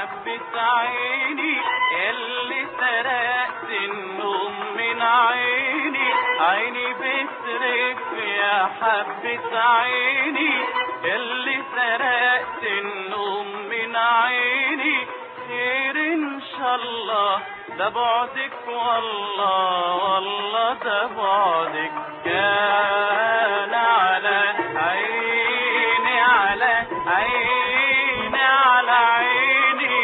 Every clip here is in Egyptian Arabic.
حبة عيني اللي سرقت النوم من عيني عيني بترف يا حبة عيني اللي سرقت النوم من عيني خير ان شاء الله ده بعدك والله والله ده بعدك كان على عيني على عيني على عيني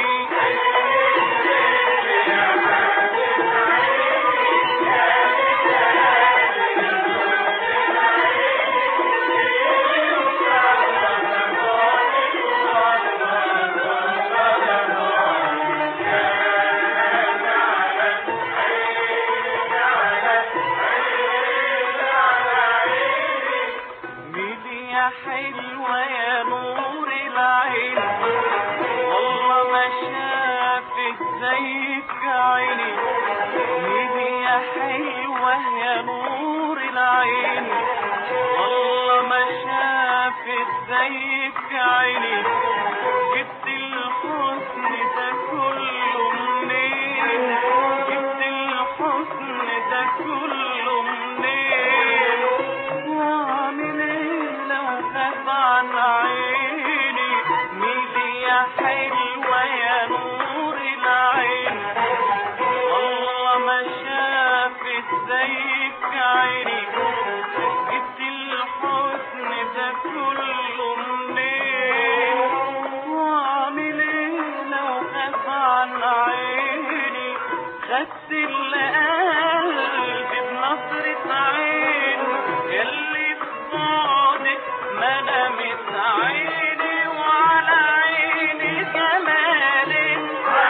ميلي يا حلوة يا نور العين والله ما شافت زيك عيني ميلي يا حلوة يا نور العين والله ما شافت زيك عيني جبت الحسن ده كله منين جبت الحسن ده كله منين واعمل ايه لو غاب عن عيني ميلي يا حلوة يا نور العين والله ما شافت زيك عيني جبت الحسن ده كله منين واعمل ايه لو غاب عن عيني خدت اللي قلبي بنظرة عين اللي في بعدك ما نامت عيني وعلى عيني جمالك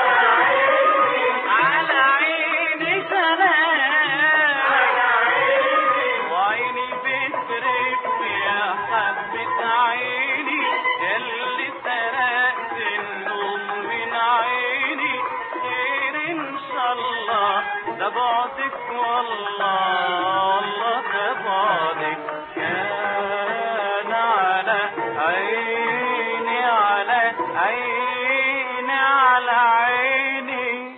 على عيني جمالك وعيني بترف يا حبة عيني اللي سرقت النوم من عيني خير ان شاء الله ده بعدك والله والله ده بعدك كان على عيني على عيني على عيني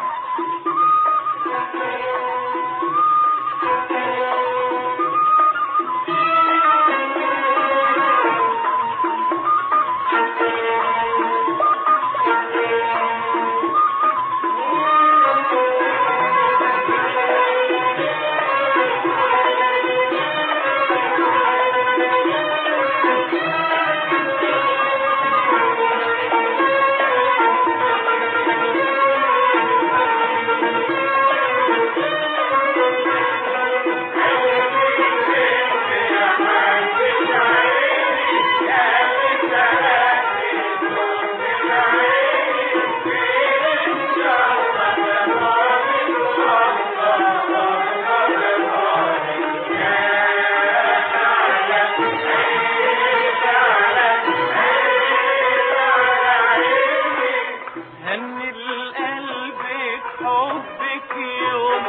هني القلب بحبك يوم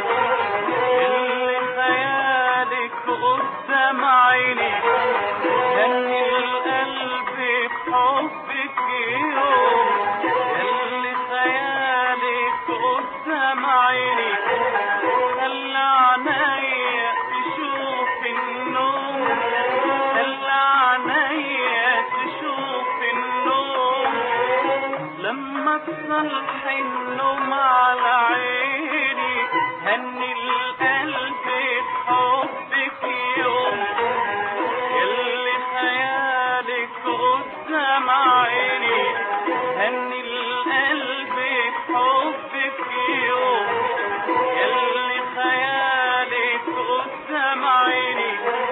اللي خيالك قدام عيني هني القلب بحبك يوم اللي خيالك قدام عيني خلى عينيا تشوف النوم خلى عينيا تشوف النوم لما تصلح النوم على عيني هني القلب بحبك يوم اللي خيالك قدام عيني هني القلب بحبك يوم اللي خيالك قدام عيني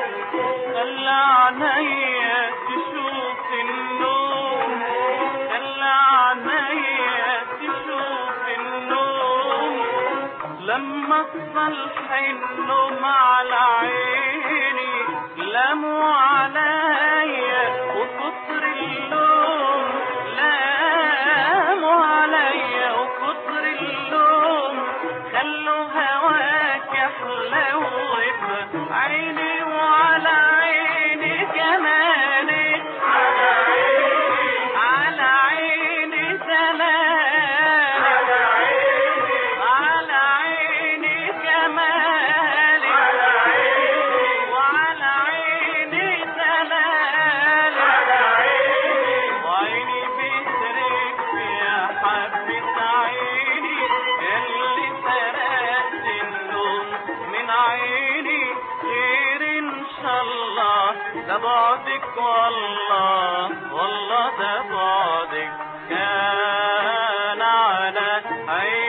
خلى عينيا تشوف النوم خلى عينيا تشوف النوم لما تصلح النوم على عيني لاموا عليا وكتر اللوم لاموا عليا وكتر اللوم خلوا هواك يحلو عيني وعلى عيني جمالك على عيني سلام ده بعدك والله والله ده بعدك كان على عيني